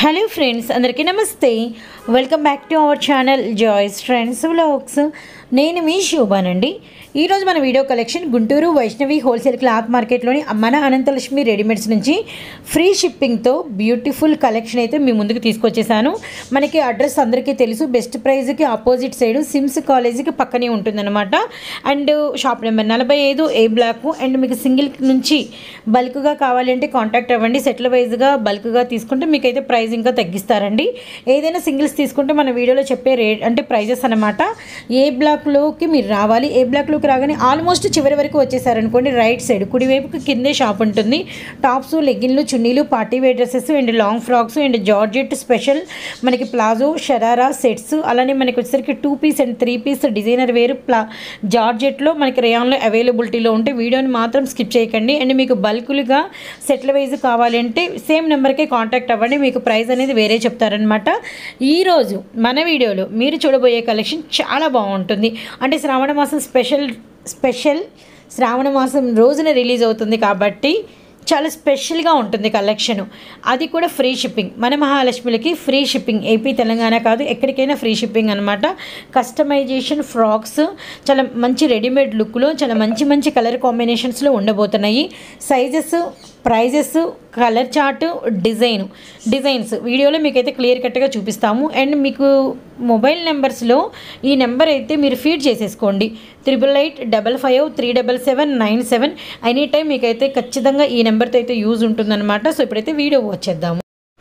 hello friends అందరికీ నమస్తే welcome back to our channel Joy's friends vlogs నేను మీ శోభానండి ఈరోజు మన video collection Guntur Vaishnavi wholesale cloth మార్కెట్లోని మన అనంతలక్ష్మి రెడీమేడ్స్ నుంచి ఫ్రీ షిప్పింగ్తో బ్యూటిఫుల్ కలెక్షన్ అయితే మీ ముందుకు తీసుకొచ్చేసాను మనకి అడ్రస్ అందరికీ తెలుసు బెస్ట్ ప్రైజ్కి ఆపోజిట్ సైడ్ సిమ్స్ కాలేజీకి పక్కనే ఉంటుందన్నమాట అండ్ షాప్ నెంబర్ నలభై ఐదు ఏ బ్లాక్ అండ్ మీకు సింగిల్ నుంచి బల్క్గా కావాలంటే కాంటాక్ట్ అవ్వండి సెటిల్ వైజ్గా బల్క్గా తీసుకుంటే మీకు అయితే ప్రైస్ ఇంకా తగ్గిస్తారండి ఏదైనా సింగిల్స్ తీసుకుంటే మన వీడియోలో చెప్పే రేట్ అంటే ప్రైజెస్ అనమాట ఏ బ్లాక్లోకి మీరు రావాలి ఏ బ్లాక్లోకి రాగానే ఆల్మోస్ట్ చివరి వరకు వచ్చేసారనుకోండి రైట్ సైడ్ కుడివైపుకి కిందే షాప్ ఉంటుంది టాప్స్ లెగ్గిన్లు చున్నీలు party wear dresses and long frocks and georgette special మనకి ప్లాజో షరారా సెట్స్ అలానే మనకి వచ్చేసరికి two piece and three piece designer wear ప్లా జార్జెట్లో మనకి రేయాన్లో అవైలబిలిటీలో ఉంటే వీడియోని మాత్రం స్కిప్ చేయకండి అండ్ మీకు బల్కులుగా సెటిల్ వైజ్ కావాలంటే సేమ్ నెంబర్కే కాంటాక్ట్ అవ్వండి మీకు ప్రైస్ అనేది వేరే చెప్తారనమాట ఈరోజు మన వీడియోలో మీరు చూడబోయే కలెక్షన్ చాలా బాగుంటుంది అంటే శ్రావణ మాసం స్పెషల్ స్పెషల్ శ్రావణ మాసం రోజున రిలీజ్ అవుతుంది కాబట్టి చాలా స్పెషల్గా ఉంటుంది కలెక్షన్ అది కూడా ఫ్రీ షిప్పింగ్ మన మహాలక్ష్మిలకి ఫ్రీ షిప్పింగ్ ఏపీ తెలంగాణ కాదు ఎక్కడికైనా ఫ్రీ షిప్పింగ్ అనమాట కస్టమైజేషన్ ఫ్రాక్స్ చాలా మంచి రెడీమేడ్ లుక్లో చాలా మంచి మంచి కలర్ కాంబినేషన్స్లో ఉండబోతున్నాయి sizes prices colour chart design designs వీడియోలో మీకైతే క్లియర్ కట్గా చూపిస్తాము అండ్ మీకు మొబైల్ నెంబర్స్లో ఈ నెంబర్ అయితే మీరు ఫీడ్ చేసేసుకోండి triple eight double five three double seven nine seven any time మీకైతే ఖచ్చితంగా ఈ నెంబర్తో అయితే యూజ్ ఉంటుందన్నమాట సో ఇప్పుడైతే వీడియో వచ్చేద్దాము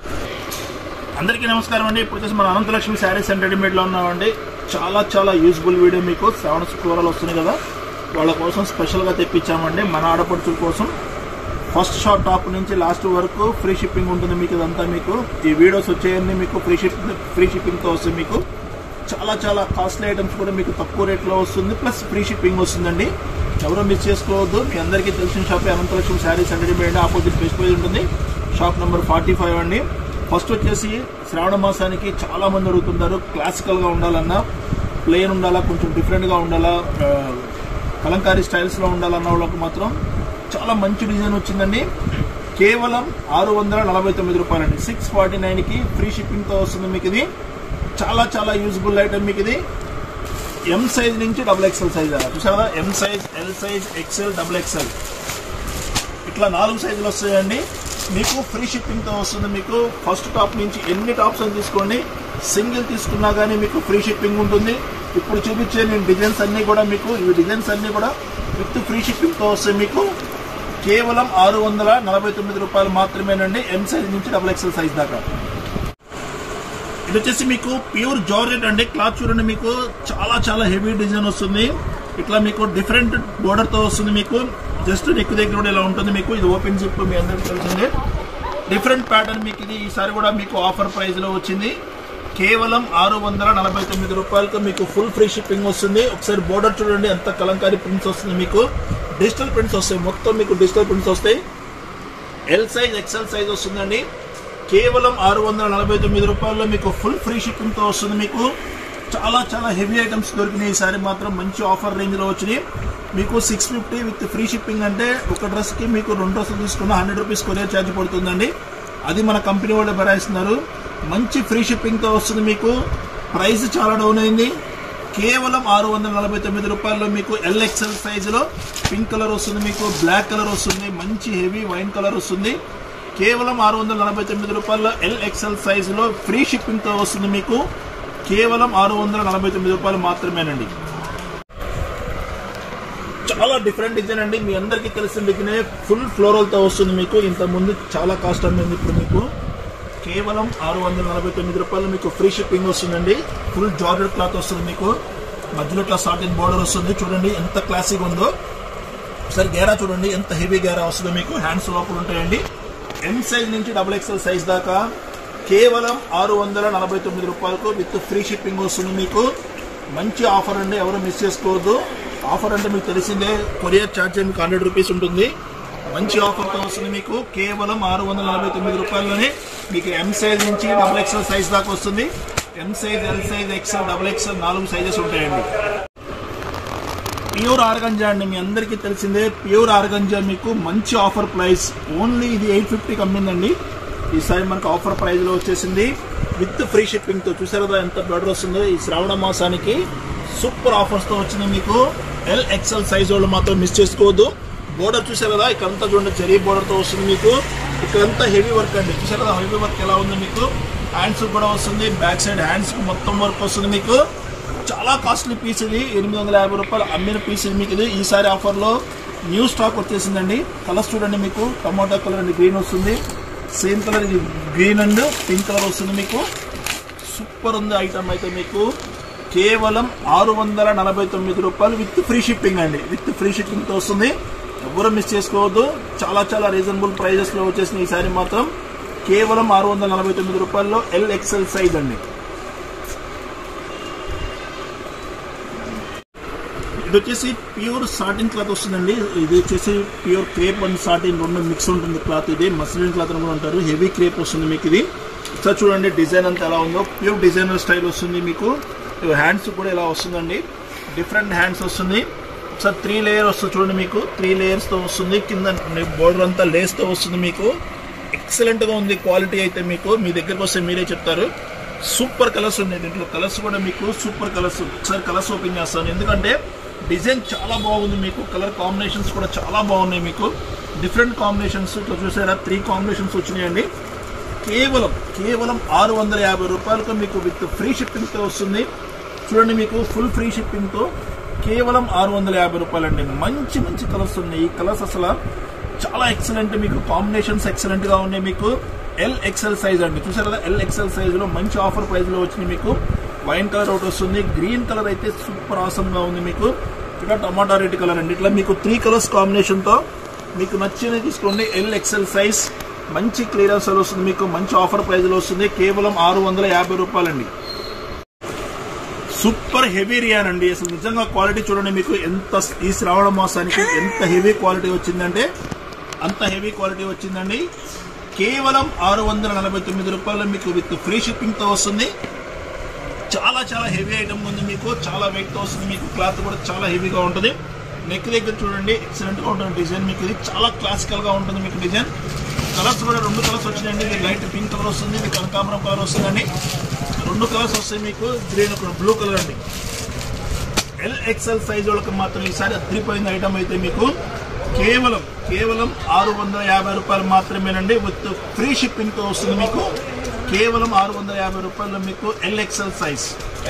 అందరికీ నమస్కారం అండి ఇప్పుడు వచ్చేసి మన అనంతలక్ష్మి శారీస్ అండ్ రెడీమేడ్ లో ఉన్నామండి చాలా చాలా యూస్ఫుల్ వీడియో మీకు శ్రావణ శుక్రవారాలు వస్తున్నాయి కదా వాళ్ళ కోసం స్పెషల్ గా తెప్పించామండి మన ఆడపడుచుల కోసం ఫస్ట్ షాప్ టాప్ నుంచి లాస్ట్ వరకు ఫ్రీ షిప్పింగ్ ఉంటుంది మీకు ఇదంతా మీకు ఈ వీడియోస్ వచ్చేయన్నీ మీకు ఫ్రీ షిప్పింగ్ ఫ్రీ షిప్పింగ్ తో వస్తుంది మీకు చాలా చాలా కాస్ట్లీ ఐటమ్స్ కూడా మీకు తక్కువ రేట్లో వస్తుంది ప్లస్ ఫ్రీ షిప్పింగ్ వస్తుందండి ఎవరో మిస్ చేసుకోవద్దు మీ అందరికీ తెలిసిన shop Anantalakshmi sarees and readymade opposite face page ఉంటుంది షాప్ నెంబర్ ఫార్టీ ఫైవ్ అండి ఫస్ట్ వచ్చేసి శ్రావణ మాసానికి చాలా మంది అడుగుతున్నారు క్లాసికల్ గా ఉండాలన్నా ప్లెయిన్ ఉండాలా కొంచెం డిఫరెంట్ గా ఉండాలా ఆ, కలంకారీ స్టైల్స్ లో ఉండాలన్న వాళ్ళకు మాత్రం చాలా మంచి డిజైన్ వచ్చిందండి కేవలం ఆరు వందల నలభై తొమ్మిది రూపాయలండి సిక్స్ ఫార్టీ నైన్ కి ఫ్రీ షిప్పింగ్ తో వస్తుంది మీకు ఇది చాలా చాలా యూజ్ఫుల్ ఐటమ్ మీకు ఇది ఎం సైజ్ నుంచి డబుల్ ఎక్స్ఎల్ సైజ్ చూసారా M size L size XL double XL ఇట్లా నాలుగు సైజులు వస్తాయండి మీకు ఫ్రీ షిప్పింగ్ తో వస్తుంది మీకు ఫస్ట్ టాప్ నుంచి ఎన్ని టాప్స్ అని తీసుకోండి సింగిల్ తీసుకున్నా కానీ మీకు ఫ్రీ షిప్పింగ్ ఉంటుంది ఇప్పుడు చూపించే నేను డిజైన్స్ అన్ని కూడా మీకు ఈ డిజైన్స్ అన్ని కూడా విత్ ఫ్రీ షిప్పింగ్ తో వస్తాయి మీకు కేవలం ఆరు వందల నలభై తొమ్మిది రూపాయలు మాత్రమేనండి ఎం సైజ్ నుంచి డబుల్ ఎక్స్ఎల్ సైజ్ దాకా ఇది వచ్చేసి మీకు ప్యూర్ జార్జెట్ అండి క్లాత్ చూడండి మీకు చాలా చాలా హెవీ డిజైన్ వస్తుంది ఇట్లా మీకు డిఫరెంట్ బోర్డర్ తో వస్తుంది మీకు జస్ట్ నెక్ దగ్గర కూడా ఇలా ఉంటుంది మీకు ఇది ఓపెన్ జిప్ మీ అందరికీ తెలిసిందే డిఫరెంట్ ప్యాటర్న్ మీకు ఇది ఈసారి కూడా మీకు ఆఫర్ ప్రైస్ లో వచ్చింది కేవలం ఆరు వందల నలభై తొమ్మిది రూపాయలతో మీకు ఫుల్ ఫ్రీ షిప్పింగ్ వస్తుంది ఒకసారి బోర్డర్ చూడండి ఎంత కలంకారీ ప్రింట్స్ వస్తుంది మీకు డిజిటల్ ప్రింట్స్ వస్తాయి మొత్తం మీకు డిజిటల్ ప్రింట్స్ వస్తాయి ఎల్ సైజ్ ఎక్సెల్ సైజ్ వస్తుందండి కేవలం ఆరు వందల నలభై తొమ్మిది రూపాయల్లో మీకు ఫుల్ ఫ్రీ షిప్పింగ్ తో వస్తుంది మీకు చాలా చాలా హెవీ ఐటమ్స్ దొరికినాయి ఈసారి మాత్రం మంచి ఆఫర్ రేంజ్ లో వచ్చినాయి మీకు six fifty with free shipping అంటే ఒక డ్రెస్ కి మీకు రెండు డ్రెస్సులు తీసుకున్న హండ్రెడ్ రూపీస్ కొరియర్ ఛార్జ్ పడుతుందండి అది మన కంపెనీ వాళ్ళు భరాయిస్తున్నారు మంచి ఫ్రీ షిప్పింగ్ తో వస్తుంది మీకు ప్రైస్ చాలా డౌన్ అయింది కేవలం ఆరు వందల నలభై తొమ్మిది రూపాయల్లో మీకు ఎల్ఎక్స్ఎల్ సైజులో పింక్ కలర్ వస్తుంది మీకు బ్లాక్ కలర్ వస్తుంది మంచి హెవీ వైన్ కలర్ వస్తుంది కేవలం ఆరు వందల నలభై తొమ్మిది రూపాయల్లో ఎల్ఎక్స్ఎల్ సైజులో ఫ్రీ షిప్పింగ్తో వస్తుంది మీకు కేవలం ఆరు వందల నలభై తొమ్మిది రూపాయలు మాత్రమేనండి చాలా డిఫరెంట్ డిజైన్ అండి మీ అందరికీ తెలిసిన డిజైన్ ఫుల్ ఫ్లోరల్తో వస్తుంది మీకు ఇంత ముందు చాలా కాస్ట్ అమ్మింది ఇప్పుడు మీకు కేవలం ఆరు వందల నలభై తొమ్మిది రూపాయలు మీకు ఫ్రీ షిప్పింగ్ వస్తుందండి ఫుల్ జార్జెట్ క్లాత్ వస్తుంది మీకు మధ్యలో ఇట్లా సాటిన్ బోర్డర్ వస్తుంది చూడండి ఎంత క్లాసిక్ ఉందో ఒకసారి గేరా చూడండి ఎంత హెవీ గేరా వస్తుందో మీకు హ్యాండ్స్ లోపల ఉంటాయండి ఎం సైజ్ నుంచి డబుల్ ఎక్స్ఎల్ సైజ్ దాకా కేవలం ఆరు వందల నలభై తొమ్మిది రూపాయలకు విత్ ఫ్రీ షిప్పింగ్ వస్తుంది మీకు మంచి ఆఫర్ అండి ఎవరు మిస్ చేసుకోవద్దు ఆఫర్ అంటే మీకు తెలిసిందే కొరియర్ ఛార్జ్ మీకు హండ్రెడ్ రూపీస్ ఉంటుంది మంచి ఆఫర్తో వస్తుంది మీకు కేవలం ఆరు వందల నలభై తొమ్మిది రూపాయల్లోనే మీకు ఎం సైజ్ నుంచి డబుల్ ఎక్స్ఎల్ సైజ్ దాకా వస్తుంది M size L size XL double XL నాలుగు సైజెస్ ఉంటాయండి ప్యూర్ ఆర్గంజా అండి మీ అందరికీ తెలిసిందే ప్యూర్ ఆర్గంజా మీకు మంచి ఆఫర్ ప్రైస్ ఓన్లీ ఇది ఎయిట్ ఫిఫ్టీకి అమ్మిందండి ఈసారి మనకు ఆఫర్ ప్రైస్ లో వచ్చేసింది విత్ ఫ్రీ షిప్పింగ్ తో చూసారు కదా ఎంత బెటర్ వస్తుందో ఈ శ్రావణ మాసానికి సూపర్ ఆఫర్స్ తో వచ్చింది మీకు ఎల్ ఎక్స్ఎల్ సైజ్ వాళ్ళు మాత్రం మిస్ చేసుకోవద్దు బోర్డర్ చూసారు కదా ఇక్కడంతా చూడండి జరీ బోర్డర్ తో వస్తుంది మీకు ఇక్కడంతా హెవీ వర్క్ అండి చూసారు కదా హెవీ వర్క్ ఎలా ఉంది మీకు హ్యాండ్స్ కూడా వస్తుంది బ్యాక్ సైడ్ హ్యాండ్స్ మొత్తం వర్క్ వస్తుంది మీకు చాలా కాస్ట్లీ పీస్ ఇది ఎనిమిది వందల యాభై రూపాయలు అమ్మిన పీస్ ఇది మీకు ఇది ఈసారి ఆఫర్లో న్యూ స్టాక్ వచ్చేసిందండి కలర్స్ చూడండి మీకు టమాటా కలర్ అండ్ గ్రీన్ వస్తుంది సేమ్ కలర్ ఇది గ్రీన్ అండ్ పింక్ కలర్ వస్తుంది మీకు సూపర్ ఉంది ఐటమ్ అయితే మీకు కేవలం ఆరు వందల నలభై తొమ్మిది రూపాయలు విత్ ఫ్రీ షిప్పింగ్ అండి విత్ ఫ్రీ షిప్పింగ్తో వస్తుంది ఎవరు మిస్ చేసుకోవద్దు చాలా చాలా రీజనబుల్ ప్రైజెస్లో వచ్చేసిన ఈసారి మాత్రం కేవలం ఆరు వందల నలభై తొమ్మిది రూపాయల్లో ఎల్ ఎక్స్ఎల్ సైజ్ అండి ఇది వచ్చేసి ప్యూర్ సాటిన్ క్లాత్ వస్తుందండి ఇది వచ్చేసి ప్యూర్ క్రేప్ అండ్ సాటిన్ రెండు మిక్స్ ఉంటుంది క్లాత్ ఇది మస్లిన్ క్లాత్ అని కూడా అంటారు హెవీ క్రేప్ వస్తుంది మీకు ఇది సార్ చూడండి డిజైన్ అంతా ఎలా ఉందో ప్యూర్ డిజైనర్ స్టైల్ వస్తుంది మీకు హ్యాండ్స్ కూడా ఇలా వస్తుందండి డిఫరెంట్ హ్యాండ్స్ వస్తుంది సార్ త్రీ లేయర్ వస్తుంది చూడండి మీకు త్రీ లేయర్స్తో వస్తుంది కింద బోర్డర్ అంతా లేస్తో వస్తుంది మీకు ఎక్సలెంట్గా ఉంది క్వాలిటీ అయితే మీకు మీ దగ్గరకు వస్తే మీరే చెప్తారు సూపర్ కలర్స్ ఉన్నాయి దీంట్లో కలర్స్ కూడా మీకు సూపర్ కలర్స్ ఒకసారి కలర్స్ ఓపెన్ చేస్తాను ఎందుకంటే డిజైన్ చాలా బాగుంది మీకు కలర్ కాంబినేషన్స్ కూడా చాలా బాగున్నాయి మీకు డిఫరెంట్ కాంబినేషన్స్ ఇట్లా చూసారా త్రీ కాంబినేషన్స్ వచ్చినాయండి కేవలం కేవలం ఆరు వందల యాభై రూపాయలకు మీకు విత్ ఫ్రీ షిప్పింగ్తో వస్తుంది చూడండి మీకు ఫుల్ ఫ్రీ షిప్పింగ్తో కేవలం ఆరు వందల యాభై రూపాయలండి మంచి మంచి కలర్స్ ఉన్నాయి ఈ కలర్స్ అసలు చాలా ఎక్సలెంట్ మీకు కాంబినేషన్స్ ఎక్సలెంట్ గా ఉన్నాయి మీకు ఎల్ ఎక్సెల్ సైజ్ అండి చూసారు కదా ఎల్ ఎక్సెల్ సైజ్ లో మంచి ఆఫర్ ప్రైస్ లో వచ్చింది మీకు వైన్ కలర్ ఒకటి వస్తుంది గ్రీన్ కలర్ అయితే సూపర్ ఆసమ్ గా ఉంది మీకు ఇక్కడ టమాటా రెడ్ కలర్ అండి ఇట్లా మీకు త్రీ కలర్స్ కాంబినేషన్ తో మీకు నచ్చింది తీసుకోండి ఎల్ ఎక్సెల్ సైజ్ మంచి క్లియరెన్స్ వస్తుంది మీకు మంచి ఆఫర్ ప్రైస్ లో వస్తుంది కేవలం ఆరు వందల యాభై రూపాయలండి సూపర్ హెవీ రియాన్ అండి అసలు నిజంగా క్వాలిటీ చూడండి మీకు ఎంత ఈ శ్రావణ మాసానికి ఎంత హెవీ క్వాలిటీ వచ్చిందంటే అంత హెవీ క్వాలిటీ వచ్చిందండి కేవలం ఆరు వందల నలభై తొమ్మిది రూపాయలు మీకు విత్ ఫ్రీ షిప్పింగ్ తో వస్తుంది చాలా చాలా హెవీ ఐటమ్ ఉంది మీకు చాలా వెయిట్ తో వస్తుంది మీకు క్లాత్ కూడా చాలా హెవీగా ఉంటుంది నెక్ దగ్గర చూడండి ఎక్సలెంట్ గా ఉంటుంది డిజైన్ మీకు ఇది చాలా క్లాసికల్ గా ఉంటుంది మీకు డిజైన్ కలర్స్ కూడా రెండు కలర్స్ వచ్చినాయండి ఇది లైట్ పింక్ కలర్ వస్తుంది ఇది కనకాంబరం కలర్ వస్తుందండి రెండు కలర్స్ వస్తాయి మీకు గ్రీన్ ఒక బ్లూ కలర్ అండి ఎల్ ఎక్స్ఎల్ సైజ్ వాళ్ళకి మాత్రం ఈసారి అదిరిపోయిన ఐటమ్ అయితే మీకు కేవలం కేవలం ఆరు వందల యాభై రూపాయలు మాత్రమేనండి విత్ ఫ్రీ షిప్పింగ్ తో వస్తుంది మీకు కేవలం ఆరు వందల యాభై రూపాయలు మీకు L XL size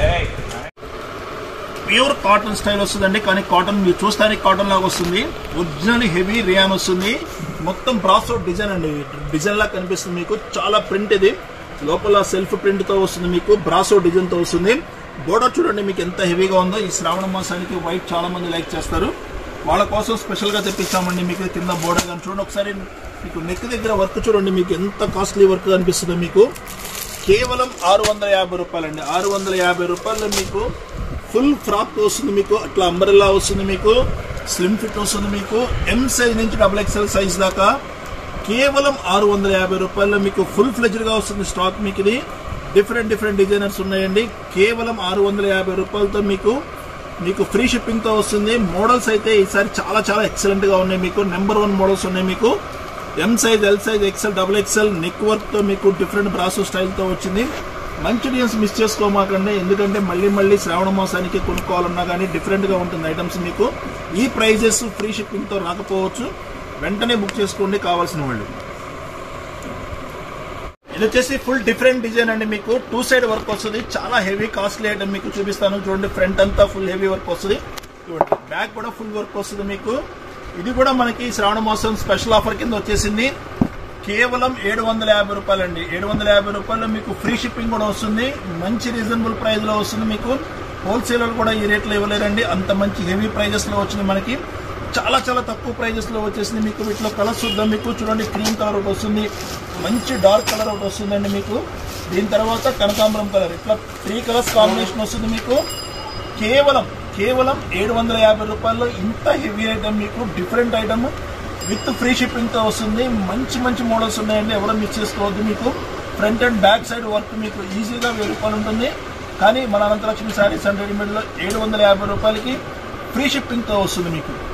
pure cotton style వస్తుందండి కానీ కాటన్ మీరు చూస్తానికి కాటన్ లాగా వస్తుంది ఒరిజినల్ హెవీ రియాన్ వస్తుంది మొత్తం బ్రాసో డిజైన్ అండి డిజైన్ లా కనిపిస్తుంది మీకు చాలా ప్రింట్ ఇది లోపల సెల్ఫ్ ప్రింట్ తో వస్తుంది మీకు బ్రాసో డిజైన్ తో వస్తుంది బోర్డర్ చూడండి మీకు ఎంత హెవీగా ఉందో ఈ శ్రావణ మాసానికి వైట్ చాలా మంది లైక్ చేస్తారు వాళ్ళ కోసం స్పెషల్ గా తెప్పించామండి మీకు కింద బోర్డర్ కానీ చూడండి ఒకసారి మీకు నెక్ దగ్గర వర్క్ చూడండి మీకు ఎంత కాస్ట్లీ వర్క్ కనిపిస్తుందో మీకు కేవలం ఆరు వందల యాభై రూపాయలండి ఆరు వందల యాభై రూపాయలు మీకు ఫుల్ ఫ్రాక్ వస్తుంది మీకు అట్లా అంబరెల్లా వస్తుంది మీకు స్లిమ్ ఫిట్ వస్తుంది మీకు ఎం సైజ్ నుంచి డబుల్ ఎక్స్ఎల్ సైజ్ దాకా కేవలం ఆరు వందల యాభై రూపాయల్లో మీకు ఫుల్ ఫ్లెజ్డ్ గా వస్తుంది స్టాక్ మీకు ఇది డిఫరెంట్ డిఫరెంట్ డిజైనర్స్ ఉన్నాయండి కేవలం ఆరు వందల యాభై రూపాయలతో మీకు మీకు ఫ్రీ షిప్పింగ్ తో వస్తుంది మోడల్స్ అయితే ఈసారి చాలా చాలా ఎక్సలెంట్ గా ఉన్నాయి మీకు నెంబర్ వన్ మోడల్స్ ఉన్నాయి మీకు M size L size XL double XL neck work తో మీకు డిఫరెంట్ బ్రాసో స్టైల్ తో వచ్చింది మంచి డిజైన్స్ మిస్ చేసుకోమాకండి ఎందుకంటే మళ్ళీ మళ్ళీ శ్రావణ మాసానికి కొనుక్కోవాలన్నా కానీ డిఫరెంట్ గా ఉంటుంది ఐటమ్స్ మీకు ఈ ప్రైజెస్ ఫ్రీ షిప్పింగ్ తో రాకపోవచ్చు వెంటనే బుక్ చేసుకోండి కావాల్సిన వాళ్ళు ఇది వచ్చేసి ఫుల్ డిఫరెంట్ డిజైన్ అండి మీకు టూ సైడ్ వర్క్ వస్తుంది చాలా హెవీ కాస్ట్లీ ఐటమ్ మీకు చూపిస్తాను చూడండి ఫ్రంట్ అంతా ఫుల్ హెవీ వర్క్ వస్తుంది చూడండి బ్యాక్ కూడా ఫుల్ వర్క్ వస్తుంది మీకు ఇది కూడా మనకి శ్రావణ మాసం స్పెషల్ ఆఫర్ కింద వచ్చేసింది కేవలం ఏడు వందల యాభై రూపాయలు అండి ఏడు వందల యాభై రూపాయలు మీకు ఫ్రీ షిప్పింగ్ కూడా వస్తుంది మంచి రీజనబుల్ ప్రైస్ లో వస్తుంది మీకు హోల్సేలర్ కూడా ఈ రేట్లో ఇవ్వలేరండి అంత మంచి హెవీ ప్రైజెస్ లో వచ్చింది మనకి చాలా చాలా తక్కువ ప్రైజెస్ లో వచ్చేసింది మీకు వీటిలో కలర్స్ చూద్దాం మీకు చూడండి క్రీమ్ కలర్ ఒకటి వస్తుంది మంచి డార్క్ కలర్ ఒకటి వస్తుందండి మీకు దీని తర్వాత కనకాంబరం కలర్ ఇట్లా త్రీ కలర్స్ కాంబినేషన్ వస్తుంది మీకు కేవలం కేవలం ఏడు వందల యాభై రూపాయల్లో ఇంత హెవీ ఐటమ్ మీకు different item with free shipping తో వస్తుంది మంచి మంచి మోడల్స్ ఉన్నాయండి ఎవరో మిస్ చేసుకోవద్దు మీకు front and back side work మీకు ఈజీగా వెయ్యి రూపాయలు ఉంటుంది కానీ మన అనంతలక్ష్మి శారీస్ అండ్ రెడీమేడ్ లో ఏడు వందల యాభై రూపాయలకి ఫ్రీ షిప్పింగ్ తో వస్తుంది మీకు